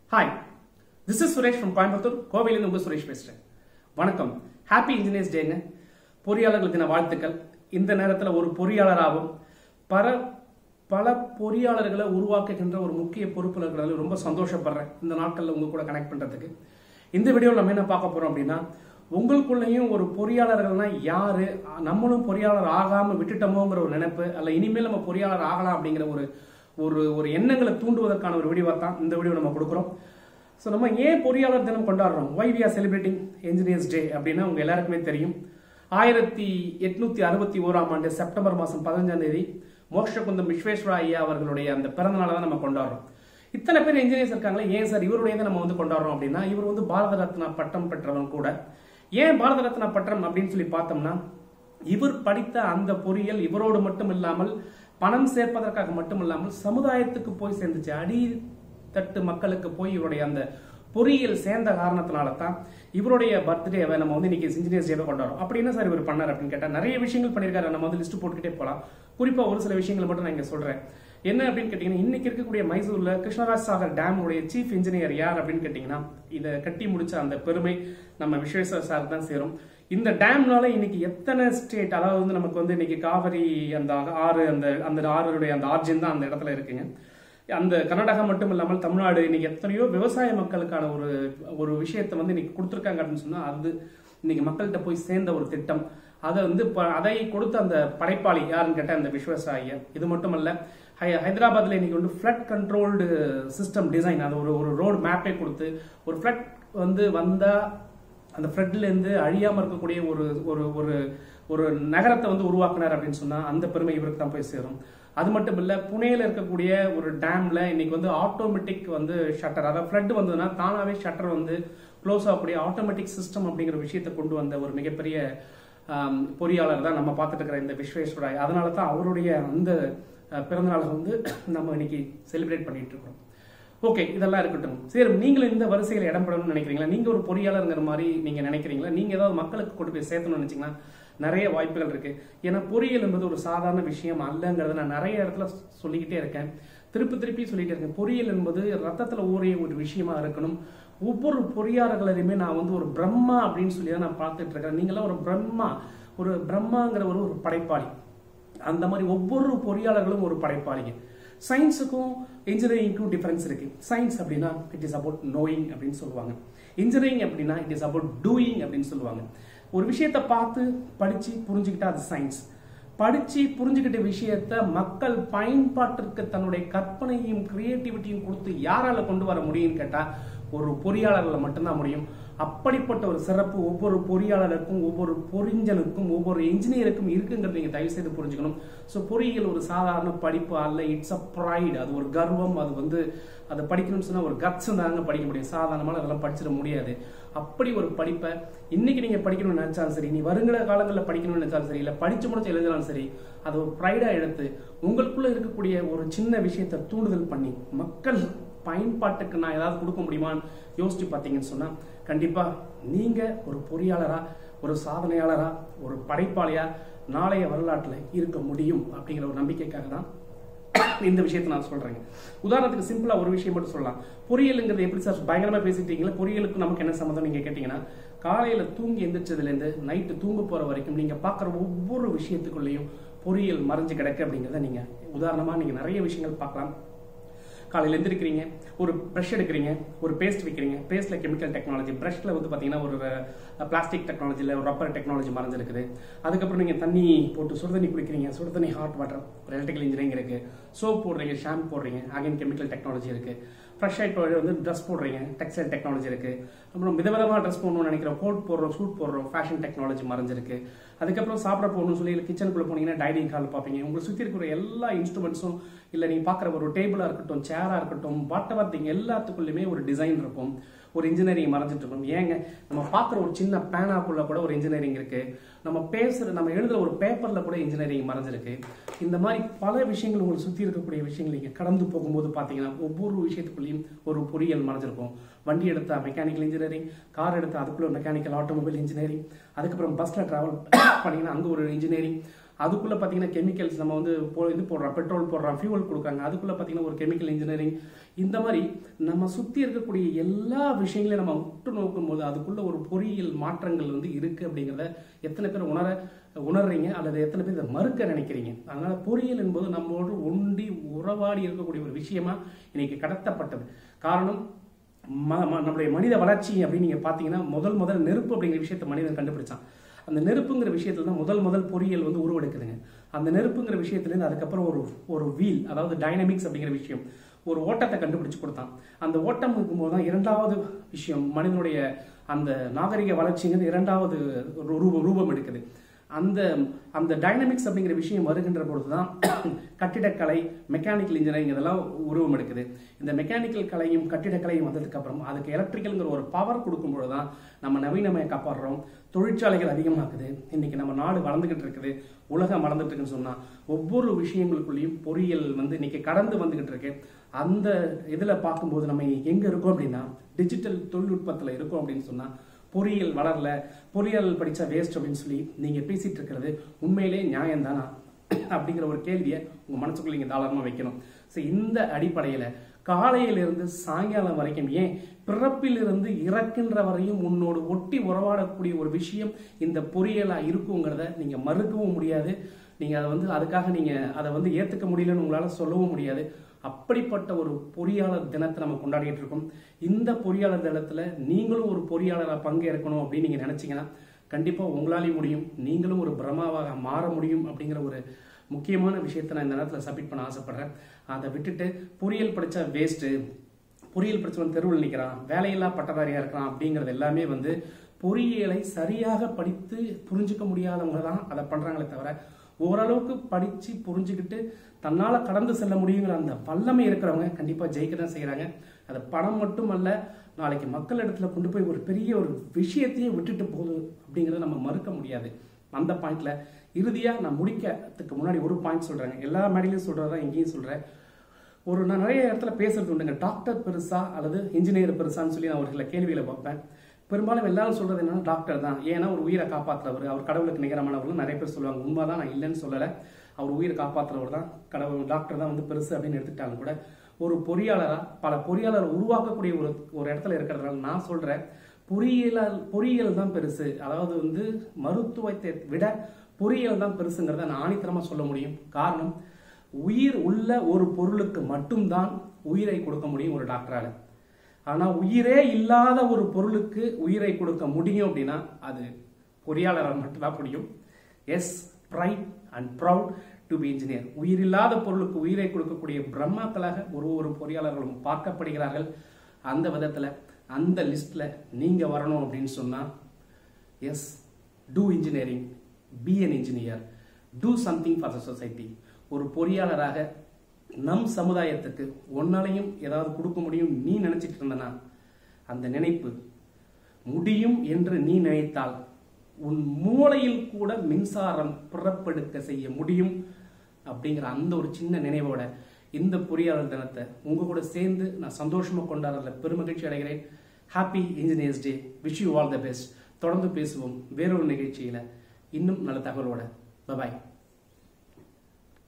hi this is Suresh from Coimbatore கோவையிலிருந்து உங்க சுரேஷ் பேசுறேன் வணக்கம் ஹாப்பி இன்ஜினியர்ஸ் டேங்க பொறியாளர்கள் தின வாழ்த்துக்கள் இந்த நேரத்தில் ஒரு பொறியாளராகவும் பல பல பொறியாளர்களை உருவாக்குகின்ற ஒரு முக்கிய பொறுப்பில் இருக்கிறதுல ரொம்ப சந்தோஷப்படுறேன் இந்த நாட்களில் உங்க கூட கனெக்ட் பண்றதுக்கு இந்த வீடியோவில் நம்ம என்ன பார்க்க போறோம் அப்படின்னா உங்களுக்குள்ளேயும் ஒரு பொறியாளர்கள்னா யாரு நம்மளும் பொறியாளர் ஆகாம விட்டுட்டோமோங்கிற ஒரு நினைப்பு அல்ல இனிமேல் நம்ம பொறியாளர் ஆகலாம் அப்படிங்கிற ஒரு ஒரு ஒரு எண்ணங்களை தூண்டுவதற்கான ஒரு வீடியோ தான் இந்த வீடியோ நம்ம கொடுக்குறோம் ஸோ நம்ம ஏன் பொறியாளர் தினம் கொண்டாடுறோம் why we are celebrating engineers day அப்படின்னா உங்க எல்லாருக்குமே தெரியும் ஆயிரத்தி எட்நூத்தி அறுபத்தி ஓராம் ஆண்டு செப்டம்பர் மாதம் பதினஞ்சாம் தேதி மோட்சகுந்தம் விஸ்வேஸ்வர ஐயா அவர்களுடைய அந்த பிறந்த நாளை தான் நம்ம கொண்டாடுறோம் இத்தனை பேர் இன்ஜினியர்ஸ் இருக்காங்களே ஏன் சார் இவருடைய நம்ம வந்து கொண்டாடுறோம் அப்படின்னா இவர் வந்து பாரத ரத்னா பட்டம் பெற்றவன் கூட ஏன் பாரத ரத்னா பட்டம் அப்படின்னு சொல்லி பார்த்தோம்னா இவர் படித்த அந்த பொறியியல் இவரோடு மட்டும் இல்லாமல் பணம் சேர்ப்பதற்காக மட்டும் இல்லாமல் சமுதாயத்துக்கு போய் சேர்ந்துச்சு அடி தட்டு மக்களுக்கு போய் இவருடைய அந்த பொறியியல் சேர்ந்த காரணத்தினால தான் இவருடைய பர்த்டேவை நம்ம வந்து இன்னைக்கு இன்ஜினியர்ஸ் டேவை கொண்டாடுறோம் அப்படி என்ன சார் இவர் பண்ணார் அப்படின்னு கேட்டால் நிறைய விஷயங்கள் பண்ணியிருக்காரு நம்ம வந்து லிஸ்ட் போட்டுக்கிட்டே போகலாம் குறிப்பாக ஒரு சில விஷயங்களை மட்டும் நான் இங்கே சொல்கிறேன் என்ன அப்படின்னு கேட்டிங்கன்னா இன்னைக்கு இருக்கக்கூடிய மைசூர்ல கிருஷ்ணராஜ் சாகர் டேம் உடைய சீஃப் இன்ஜினியர் யார் அப்படின்னு கேட்டிங்கன்னா இதை கட்டி முடிச்ச அந்த பெருமை நம்ம விஸ்வேஸ்வர் சார் தான் சேரும் இந்த டேம்னால இன்னைக்கு எத்தனை ஸ்டேட் அதாவது வந்து நமக்கு வந்து இன்னைக்கு காவிரி அந்த ஆறு அந்த அந்த ஆறுடைய அந்த ஆர்ஜின் தான் அந்த இடத்துல இருக்குங்க அந்த கர்நாடகா மட்டும் இல்லாமல் தமிழ்நாடு இன்னைக்கு எத்தனையோ விவசாய மக்களுக்கான ஒரு ஒரு விஷயத்தை வந்து இன்னைக்கு கொடுத்துருக்காங்க அப்படின்னு சொன்னா அது இன்னைக்கு மக்கள்கிட்ட போய் சேர்ந்த ஒரு திட்டம் அதை வந்து ப- அதை கொடுத்த அந்த படைப்பாளி யாருன்னு கேட்டால் அந்த விஸ்வசாய இது மட்டுமல்ல ஹை- ஹைதராபாத்ல இன்னைக்கு வந்து ஃப்ளட் கண்ட்ரோல்டு சிஸ்டம் டிசைன் அது ஒரு ஒரு ரோடு மேப்பே கொடுத்து ஒரு ஃப்ளட் வந்து வந்தா அந்த ஃப்ளட்ல இருந்து அழியாம இருக்கக்கூடிய ஒரு ஒரு ஒரு ஒரு நகரத்தை வந்து உருவாக்குனார் அப்படின்னு சொன்னா அந்த பெருமை இவருக்கு தான் போய் சேரும் அது மட்டும் இல்ல புனேல இருக்கக்கூடிய ஒரு டேம்ல இன்னைக்கு வந்து ஆட்டோமேட்டிக் வந்து ஷட்டர் அதாவது ஃப்ளட் வந்ததுன்னா தானாவே ஷட்டர் வந்து க்ளோஸ் ஆகக்கூடிய ஆட்டோமேட்டிக் சிஸ்டம் அப்படிங்கிற விஷயத்தை கொண்டு வந்த ஒரு மிகப்பெரிய ஆம், பொறியாளர் தான் நம்ம பார்த்துட்டு இருக்கிற இந்த விஸ்வேஸ்வராய் அதனால தான் அவருடைய அந்த அஹ், பிறந்தநாளை வந்து நம்ம இன்னைக்கு செலிப்ரேட் பண்ணிட்டு இருக்கோம் ஓகே இதெல்லாம் இருக்கட்டும் சரி நீங்களும் இந்த வரிசையில் இடம் பெறணும்னு நினைக்கிறீங்களா நீங்க ஒரு பொறியாளருங்கிற மாதிரி நீங்க நினைக்கிறீங்களா நீங்க ஏதாவது மக்களுக்கு கொண்டு போய் சேர்த்தணும்னு நினைச்சீங்கன்னா நிறைய வாய்ப்புகள் இருக்கு ஏன்னா பொறியியல் என்பது ஒரு சாதாரண விஷயம் அல்லங்கிறத நான் நிறைய இடத்துல சொல்லிக்கிட்டே இருக்கேன் திருப்பி திருப்பி சொல்லிட்டே இருக்கேன் பொறியியல் என்பது ரத்தத்துல ஊறிய ஒரு விஷயமா இருக்கணும் ஒவ்வொரு பொறியாளர்களையுமே நான் வந்து ஒரு பிரம்மா அப்படின்னு சொல்லி தான் நான் பார்த்துட்டு இருக்கேன் நீங்களாம் ஒரு பிரம்மா ஒரு பிரம்மாங்கிற ஒரு ஒரு படைப்பாளி அந்த மாதிரி ஒவ்வொரு பொறியாளர்களும் ஒரு படைப்பாளிங்க சயின்ஸுக்கும் இன்ஜினியரிங்க்கும் டிஃபரன்ஸ் இருக்கு சயின்ஸ் அப்படின்னா இட் இஸ் அபவுட் நோயிங் அப்படின்னு சொல்லுவாங்க இன்ஜினியரிங் அப்படின்னா இட் இஸ் அபவுட் டூயிங் அப்படின்னு சொல்லுவாங்க ஒரு விஷயத்தை பார்த்து படிச்சு புரிஞ்சுக்கிட்டா அது சயின்ஸ் படிச்சு புரிஞ்சுக்கிட்ட விஷயத்த மக்கள் பயன்பாட்டிற்கு தன்னுடைய கற்பனையும் கிரியேட்டிவிட்டியும் கொடுத்து யாரால கொண்டு வர முடியும்னு கேட்டா ஒரு பொறியாளர்ல மட்டும்தான் முடியும் அப்படிப்பட்ட ஒரு சிறப்பு ஒவ்வொரு பொறியாளருக்கும் ஒவ்வொரு பொறிஞ்சனுக்கும் ஒவ்வொரு இன்ஜினியருக்கும் இருக்குங்கிறது நீங்க தயவு செய்து புரிஞ்சுக்கணும் ஸோ பொறியியல் ஒரு சாதாரண படிப்பு அல்ல இட்ஸ் அ ப்ரைட் அது ஒரு கர்வம் அது வந்து அதை படிக்கணும்னு சொன்னா ஒரு கட்ஸ் தாங்க படிக்க முடியும் சாதாரணமாக அதெல்லாம் படிச்சிட முடியாது அப்படி ஒரு படிப்பை இன்னைக்கு நீங்க படிக்கணும்னு நினைச்சாலும் சரி நீ வருங்கிற காலங்களில் படிக்கணும்னு நினைச்சாலும் சரி இல்லை படிச்சு முடிச்சு எழுதினாலும் சரி அதை ஒரு ப்ரைடா எடுத்து உங்களுக்குள்ள இருக்கக்கூடிய ஒரு சின்ன விஷயத்தை தூண்டுதல் பண்ணி மக்கள் பயன்பாட்டுக்கு நான் ஏதாவது கொடுக்க முடியுமான்னு யோசிச்சு பார்த்தீங்கன்னு சொன்னா கண்டிப்பா நீங்க ஒரு பொறியாளரா ஒரு சாதனையாளரா ஒரு படைப்பாளியா நாளைய வரலாற்றுல இருக்க முடியும் அப்படிங்கிற ஒரு நம்பிக்கைக்காக தான் இந்த விஷயத்தை நான் சொல்றேங்க உதாரணத்துக்கு சிம்பிளா ஒரு விஷயம் மட்டும் சொல்லலாம் பொறியியலுங்கிறது எப்படி சார் பயங்கரமா பேசிட்டீங்களா பொறியியலுக்கு நமக்கு என்ன சம்மந்தம் நீங்க கேட்டீங்கன்னா காலையில தூங்கி எந்திரிச்சதுல இருந்து நைட்டு தூங்க போற வரைக்கும் நீங்க பாக்குற ஒவ்வொரு விஷயத்துக்குள்ளேயும் பொறியியல் மறைஞ்சு கிடக்கு அப்படிங்கிறத நீங்க உதாரணமா நீங்க நிறைய விஷயங்கள் பார்க்கலாம் காலையில் எந்திரிக்கிறீங்க ஒரு ப்ரஷ் எடுக்கிறீங்க ஒரு பேஸ்ட் வைக்கிறீங்க பேஸ்ட்ல கெமிக்கல் டெக்னாலஜி ப்ரஷ்ல வந்து பார்த்தீங்கன்னா ஒரு பிளாஸ்டிக் டெக்னாலஜியில் ஒரு ரப்பர் டெக்னாலஜி மறைஞ்சிருக்குது அதுக்கப்புறம் நீங்கள் தண்ணி போட்டு சுடு தண்ணி குடிக்கிறீங்க சுடு தண்ணி ஹாட் வாட்டர் ஒரு எலக்ட்ரிக்கல் இன்ஜினியரிங் இருக்கு சோப் போடுறீங்க ஷாம்பு போடுறீங்க அகைன் கெமிக்கல் டெக்னாலஜி இருக்கு ஃப்ரெஷ் ஆகிட்டு வந்து ட்ரெஸ் போடுறீங்க டெக்ஸ்டைல் டெக்னாலஜி இருக்கு அப்புறம் விதவிதமாக ட்ரெஸ் போடணும்னு நினைக்கிறோம் கோட் போடுறோம் சூட் போடுறோம் ஃபேஷன் டெக்னாலஜி மறைஞ்சிருக்கு அதுக்கப்புறம் சாப்பிட போகணும்னு சொல்லி கிச்சனுக்குள்ள போனீங்கன்னா டைனிங் ஹால் பார்ப்பீங்க உங்களை சுற்றி இருக்கிற எல்லா இன்ஸ்ட்ருமெண்ட்ஸும் இல்லை நீங்கள் பார்க்குற ஒரு டேபிளாக இருக்கட்டும் சேராக இருக்கட்டும் வாட் எவர் திங் எல்லாத்துக்குள்ளேயுமே ஒரு டிசைன் இருக்கும் ஒரு இன்ஜினியரிங் மறைஞ்சிட்டு இருக்கும் ஏங்க நம்ம பார்க்குற ஒரு சின்ன பேனாக்குள்ள கூட ஒரு இன்ஜினியரிங் இருக்கு நம்ம பேசுற நம்ம எழுதுற ஒரு பேப்பர்ல கூட இன்ஜினியரிங் மறைஞ்சிருக்கு இந்த மாதிரி பல விஷயங்கள் உங்களை சுற்றி இருக்கக்கூடிய விஷயங்கள் நீங்கள் கடந்து போகும்போது பார்த்தீங்கன்னா ஒவ்வொரு விஷயத்துக்குள்ளேயும் ஒரு பொறியியல் மறைஞ்சிருக்கும் வண்டி எடுத்தா மெக்கானிக்கல் இன்ஜினியரிங் கார் எடுத்தா அதுக்குள்ள மெக்கானிக்கல் ஆட்டோமொபைல் இன்ஜினியரிங் அதுக்கப்புறம் பஸ்ல டிராவல் பண்ணீங்கன்னா அங்கே ஒரு இன்ஜினியரிங் அதுக்குள்ள பார்த்தீங்கன்னா கெமிக்கல்ஸ் நம்ம வந்து போ- இது போடுறோம் பெட்ரோல் போடுறோம் ஃபியூவல் கொடுக்குறாங்க அதுக்குள்ள பார்த்தீங்கன்னா ஒரு கெமிக்கல் இன்ஜினியரிங் இந்த மாதிரி நம்ம சுற்றி இருக்கக்கூடிய எல்லா விஷயங்களையும் நம்ம உற்று நோக்கும்போது அதுக்குள்ள ஒரு பொறியியல் மாற்றங்கள் வந்து இருக்கு அப்படிங்கிறத எத்தனை பேர் உணர உணர்றீங்க அல்லது எத்தனை பேர் இதை மறுக்க நினைக்கிறீங்க அதனால பொறியியல் என்பது நம்மோடு ஒண்டி உறவாடி இருக்கக்கூடிய ஒரு விஷயமா இன்னைக்கு கடத்தப்பட்டது காரணம் ம- ம- நம்மளுடைய மனித வளர்ச்சி அப்படின்னு நீங்க பாத்தீங்கன்னா முதல் முதல் நெருப்பு அப்படிங்கிற விஷயத்தை மனிதன் கண்டுபிடிச்சான் அந்த நெருப்புங்கிற விஷயத்துல தான் முதல் முதல் பொறியியல் வந்து உருவெடுக்குதுங்க அந்த நெருப்புங்கிற விஷயத்துலேருந்து அதுக்கப்புறம் ஒரு ஒரு வீல் அதாவது டைனமிக்ஸ் அப்படிங்கிற விஷயம் ஒரு ஓட்டத்தை கண்டுபிடிச்சு கொடுத்தான் அந்த ஓட்டம் இருக்கும்போது தான் இரண்டாவது விஷயம் மனிதனுடைய அந்த நாகரிக வளர்ச்சிங்கிறது இரண்டாவது ஒரு ரூபம் ரூபம் எடுக்குது அந்த அந்த டைனமிக்ஸ் அப்படிங்கிற விஷயம் வருகின்ற பொழுது தான் கட்டிடக்கலை மெக்கானிக்கல் இன்ஜினியரிங் இதெல்லாம் உருவம் எடுக்குது இந்த மெக்கானிக்கல் கலையும் கட்டிடக்கலையும் வந்ததுக்கு அப்புறம் அதுக்கு எலக்ட்ரிக்கல்ங்கிற ஒரு பவர் கொடுக்கும்போது தான் நம்ம நவீனமய காப்பாடுறோம் தொழிற்சாலைகள் அதிகமாக்குது இன்னைக்கு நம்ம நாடு வளர்ந்துகிட்டு இருக்குது உலகம் வளர்ந்துட்டு இருக்குன்னு சொன்னா ஒவ்வொரு விஷயங்களுக்குள்ளேயும் பொறியியல் வந்து இன்னைக்கு கடந்து வந்துகிட்டு இருக்கு அந்த இதுல பார்க்கும்போது நம்ம எங்க இருக்கோம் அப்படின்னா டிஜிட்டல் தொழில்நுட்பத்துல இருக்கோம் அப்படின்னு சொன்னா பொறியியல் வளரல பொறியியல் படிச்சா வேஸ்ட் அப்படின்னு சொல்லி நீங்க பேசிட்டு இருக்கிறது உண்மையிலே நியாயம் தானா அப்படிங்கிற ஒரு கேள்வியை உங்க மனசுக்குள்ள நீங்க தாராளமா வைக்கணும் ஸோ இந்த அடிப்படையில காலையிலிருந்து சாயங்காலம் வரைக்கும் ஏன் பிறப்பிலிருந்து இறக்கின்ற வரையும் உன்னோடு ஒட்டி உறவாடக்கூடிய ஒரு விஷயம் இந்த பொறியியலா இருக்குங்கிறத நீங்க மறுக்கவும் முடியாது நீங்க அதை வந்து அதுக்காக நீங்க அதை வந்து ஏத்துக்க முடியலன்னு உங்களால சொல்லவும் முடியாது அப்படிப்பட்ட ஒரு பொறியாளர் தினத்தை நம்ம கொண்டாடிட்டு இருக்கோம் இந்த பொறியாளர் தினத்துல நீங்களும் ஒரு பொறியாளராக பங்கேற்கணும் அப்படின்னு நீங்க நினைச்சீங்கன்னா கண்டிப்பா உங்களாலையும் முடியும் நீங்களும் ஒரு பிரம்மாவாக மாற முடியும் அப்படிங்கிற ஒரு முக்கியமான விஷயத்தை நான் இந்த நேரத்தில் சப்மிட் பண்ண ஆசைப்படுறேன் அதை விட்டுட்டு பொறியியல் படிச்சா வேஸ்ட்டு பொறியியல் படிச்சவன் தெருவில் நிற்கிறான் வேலையில்லா பட்டதாரியா இருக்கிறான் அப்படிங்கிறது எல்லாமே வந்து பொறியியலை சரியாக படித்து புரிஞ்சுக்க முடியாதவங்க தான் அதை பண்றாங்களே தவிர ஓரளவுக்கு படிச்சு புரிஞ்சுக்கிட்டு தன்னால கடந்து செல்ல முடியுங்கிற அந்த வல்லமை இருக்கிறவங்க கண்டிப்பா ஜெயிக்க தான் செய்யறாங்க அது பணம் மட்டும் அல்ல நாளைக்கு மக்கள் இடத்துல கொண்டு போய் ஒரு பெரிய ஒரு விஷயத்தையே விட்டுட்டு போகுது அப்படிங்கறத நம்ம மறுக்க முடியாது அந்த பாயிண்ட்ல இறுதியா நான் முடிக்கிறதுக்கு முன்னாடி ஒரு பாயிண்ட் சொல்றேங்க எல்லா மேடையிலும் சொல்றதா இங்கேயும் சொல்றேன் ஒரு நான் நிறைய இடத்துல பேசுறது உண்டுங்க டாக்டர் பெருசா அல்லது இன்ஜினியர் பெருசான்னு சொல்லி நான் ஒரு சில கேள்விகளை வைப்பேன் பெரும்பாலும் எல்லாரும் சொல்றது என்னன்னா டாக்டர் தான் ஏன்னா ஒரு உயிரை காப்பாற்றுறவர் அவர் கடவுளுக்கு நிகரமானவர்கள் நிறைய பேர் சொல்லுவாங்க உண்மைதான் நான் இல்லைன்னு சொல்லலை அவர் உயிரை காப்பாற்றுறவர் தான் கடவுள் டாக்டர் தான் வந்து பெருசு அப்படின்னு எடுத்துக்கிட்டாலும் கூட ஒரு பொறியாளரா பல பொறியாளர் உருவாக்கக்கூடிய ஒரு ஒரு இடத்துல இருக்கிறதுனால நான் சொல்றேன் பொறியியல் பொறியியல் தான் பெருசு அதாவது வந்து மருத்துவத்தை விட பொறியியல் தான் பெருசுங்கிறத நான் ஆணித்தரமா சொல்ல முடியும் காரணம் உயிர் உள்ள ஒரு பொருளுக்கு மட்டும்தான் உயிரை கொடுக்க முடியும் ஒரு டாக்டரால ஆனா உயிரே இல்லாத ஒரு பொருளுக்கு உயிரை கொடுக்க முடியும் அப்படின்னா அது பொறியாளரால் மட்டும்தான் முடியும் yes pride and proud to be engineer உயிர் இல்லாத பொருளுக்கு உயிரை கொடுக்கக்கூடிய பிரம்மாக்களாக ஒரு ஒரு பொறியாளர்களும் பார்க்கப்படுகிறார்கள் அந்த விதத்துல அந்த லிஸ்ட்ல நீங்க வரணும் அப்படின்னு சொன்னா yes do engineering be an engineer do something for the society ஒரு பொறியாளராக நம் சமுதாயத்துக்கு ஒன்னாலையும் ஏதாவது கொடுக்க முடியும் நீ நினைச்சிட்டு இருந்தனா அந்த நினைப்பு முடியும் என்று நீ நினைத்தால் உன் மூளையில் கூட மின்சாரம் புறப்படுக்க செய்ய முடியும் அப்படிங்கிற அந்த ஒரு சின்ன நினைவோட இந்த பொறியாளர் தினத்தை உங்க கூட சேர்ந்து நான் சந்தோஷமா கொண்டாடுறதுல பெருமகிழ்ச்சி அடைகிறேன் happy engineers day wish you all the best தொடர்ந்து பேசுவோம் வேறொரு நிகழ்ச்சியில இன்னும் நல்ல தகவலோட பபாய்